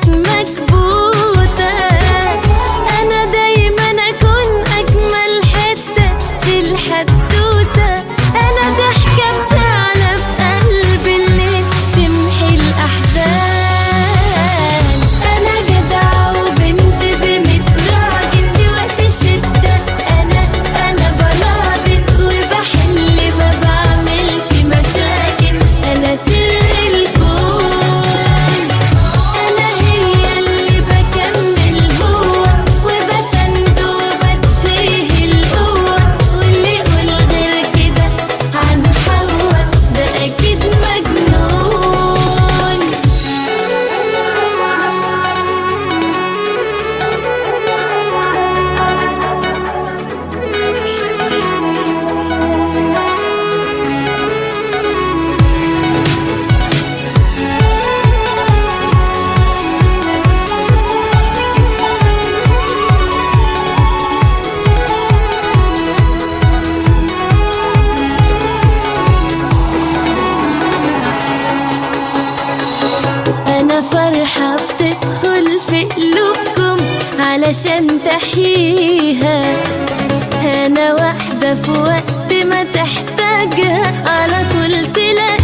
مكبوتة أنا دايما أكون أجمل حتة في الحدوتة أنا ضحكة بتعلى في قلب الليل تمحي الأحزان أنا جدعة وبنت بميت راجل في وقت الشدة أنا أنا بناضل وبحل ما بعملش مشاكل أنا سر الكون أنا هي اللي بكمل هو وبسند وبديه القوة واللي يقول غير كده عن حوا ده أكيد مجنون أنا فرحة بتدخل في قلوبكم علشان تحييها أنا واحدة في وقت ما تحتاجها على طول تلاقيها